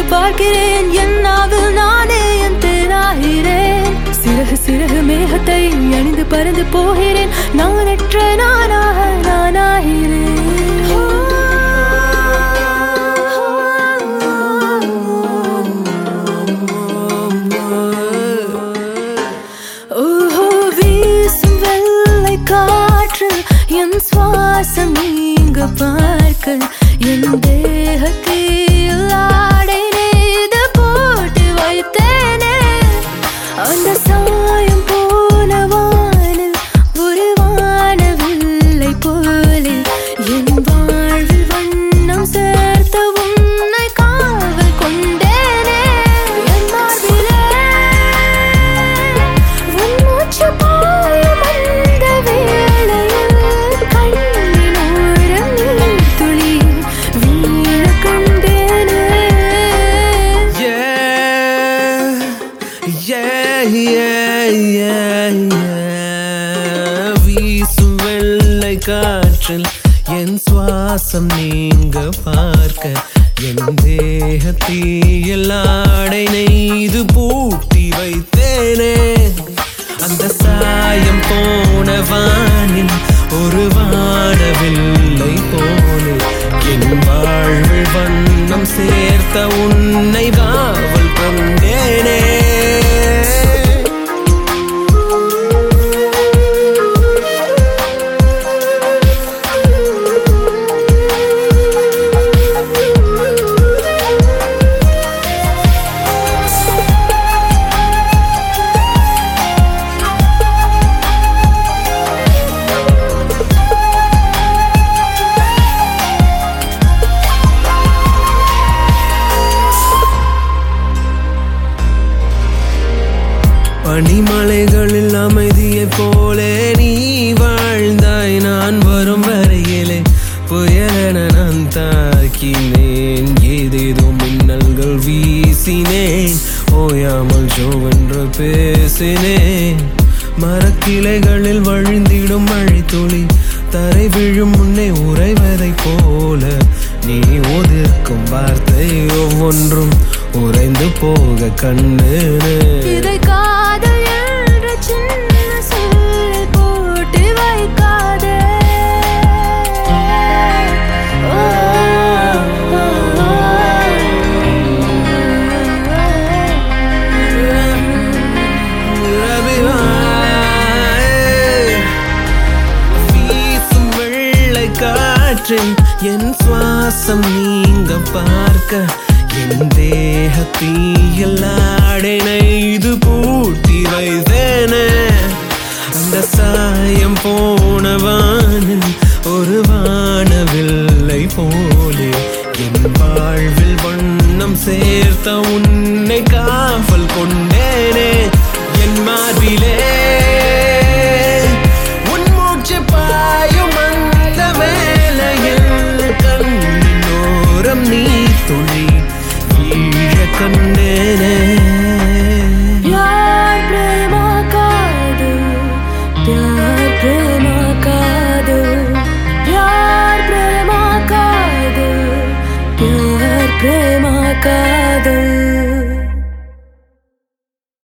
பார்க்கிறேன் என் நாவில் நானே என் தேனாகிறேன் சிறகு சிறகு மேகத்தை அணிந்து பறந்து போகிறேன் நானற்ற நானாக நானாகிறேன் ஓஹோ வீசும் வெள்ளை காற்று என் சுவாசம் நீங்க பார்க்க என் தேகத்தில் ஆடை நெய்து போட்டு வைத்தேனே அந்த சாயம் போன வானில் ஒரு வானவில்லை போலே என் வாழ்வில் வண்ணம் சேர்த்த உன்னை காவல் கொண்டேனே என் மார்பிலே உன் மூச்சு பாயும் அந்த வேளையில் கண்ணின் ஓரம் நீர் துளி வீழ கண்டேனே Yeah, yeah, yeah, yeah, yeah. வீசும் வெள்ளை காற்றில் என் சுவாசம் நீங்க பார்க்க என் தேகத்தீயில் ஆடை நெய்து பூட்டி வைத்தேனே அந்த சாயம் போன வானில் ஒரு வானவில்லை போலே என் வாழ்வில் வண்ணம் சேர்த்த உன்னை காவல் கொண்டேனே பனிமலைகளில் அமைதியைப் போலே நீ வாழ்ந்தாய் நான் வரும் வரையிலே புயலென நான் தாக்கினேன் ஏதேதோ மின்னல்கள் வீசினேன் ஓயாமல் ஜோவென்று பேசினேன் மரக்கிளைகளில் வழிந்திடும் மழை துளி தரை விழும் முன்னே உறைவதைப் போல நீ ஒதிர்க்கும் வார்த்தை ஒவ்வொன்றும் உறைந்து போக கண்ணு இதை காதல் என்ற சின்ன சொல்லில் போட்டு வைக்காதே ஓ, ஓ, வீசும் வெள்ளை காற்றில் என் சுவாசம் நீங்க பார்க்க என் தேகத்தீயில் ஆடை இது பூட்டி வைத்தேனே அந்த சாயம் போன வானில் ஒரு வானவில்லை போலே என் வாழ்வில் வண்ணம் சேர்த்த உன்னை காவல் கொண்டேனே என் மார்பிலே உன் மூச்சு பாயும் அந்த வேளையில் கண்ணின் ஓரம் நீ துளி வீழ கண்டேனே प्यार प्रेमा कादो प्यार प्रेमा कादो प्यार प्रेमा कादो प्यार प्रेमा कादो